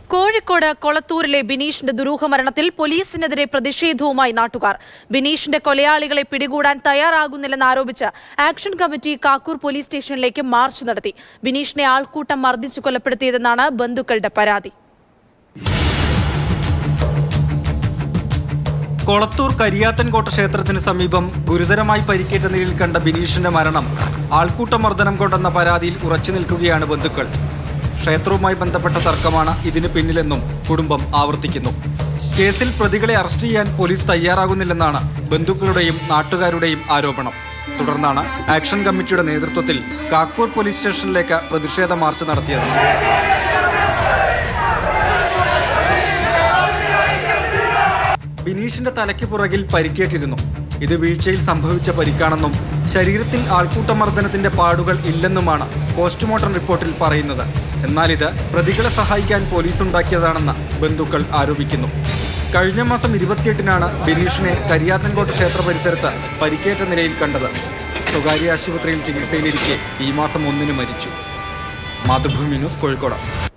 കോഴിക്കോട് കൊളത്തൂരിലെ ബിനീഷിന്റെ ദുരൂഹ മരണത്തിൽ പോലീസിനെതിരെ പ്രതിഷേധവുമായി നാട്ടുകാർ ബിനീഷിന്റെ കൊലയാളികളെ പിടികൂടാൻ തയ്യാറാകുന്നില്ലെന്ന് ആരോപിച്ച് ആക്ഷൻ കമ്മിറ്റി കാക്കൂർ പോലീസ് സ്റ്റേഷനിലേക്ക് മാർച്ച് നടത്തി ബിനീഷിനെ ആൾക്കൂട്ടം മർദ്ദിച്ചു കൊലപ്പെടുത്തിയതെന്നാണ് ബന്ധുക്കളുടെ പരാതി കൊളത്തൂർ കരിയാത്തൻകോട്ട ക്ഷേത്രത്തിന് സമീപം ഗുരുതരമായി പരിക്കേറ്റ നിലയിൽ കണ്ട ബിനീഷിന്റെ മരണം ആൾക്കൂട്ടമർദ്ദനം കൊണ്ടെന്ന പരാതിയിൽ ഉറച്ചു നിൽക്കുകയാണ് ബന്ധുക്കൾ ക്ഷേത്രവുമായി ബന്ധപ്പെട്ട തർക്കമാണ് ഇതിന് പിന്നിലെന്നും കുടുംബം ആവർത്തിക്കുന്നു കേസിൽ പ്രതികളെ അറസ്റ്റ് ചെയ്യാൻ പോലീസ് തയ്യാറാകുന്നില്ലെന്നാണ് ബന്ധുക്കളുടെയും നാട്ടുകാരുടെയും ആരോപണം തുടർന്നാണ് ആക്ഷൻ കമ്മിറ്റിയുടെ നേതൃത്വത്തിൽ കാക്കൂർ പോലീസ് സ്റ്റേഷനിലേക്ക് പ്രതിഷേധ മാർച്ച് നടത്തിയത് ബിനീഷിന്റെ തലയ്ക്ക് പുറകിൽ പരിക്കേറ്റിരുന്നു ഇത് വീഴ്ചയിൽ സംഭവിച്ച പരിക്കാണെന്നും ശരീരത്തിൽ ആൾക്കൂട്ടമർദ്ദനത്തിന്റെ പാടുകൾ ഇല്ലെന്നുമാണ് പോസ്റ്റ്മോർട്ടം റിപ്പോർട്ടിൽ പറയുന്നത് എന്നാൽ ഇത് പ്രതികളെ സഹായിക്കാൻ പോലീസ് ഉണ്ടാക്കിയതാണെന്ന് ബന്ധുക്കൾ ആരോപിക്കുന്നു കഴിഞ്ഞ മാസം ഇരുപത്തിയെട്ടിനാണ് ബിനീഷിനെ കരിയാത്തൻകോട്ട ക്ഷേത്ര പരിസരത്ത് പരിക്കേറ്റ നിലയിൽ കണ്ടത് സ്വകാര്യ ആശുപത്രിയിൽ ചികിത്സയിലിരിക്കെ ഈ മാസം ഒന്നിന് മരിച്ചു മാതൃഭൂമി ന്യൂസ് കോഴിക്കോട്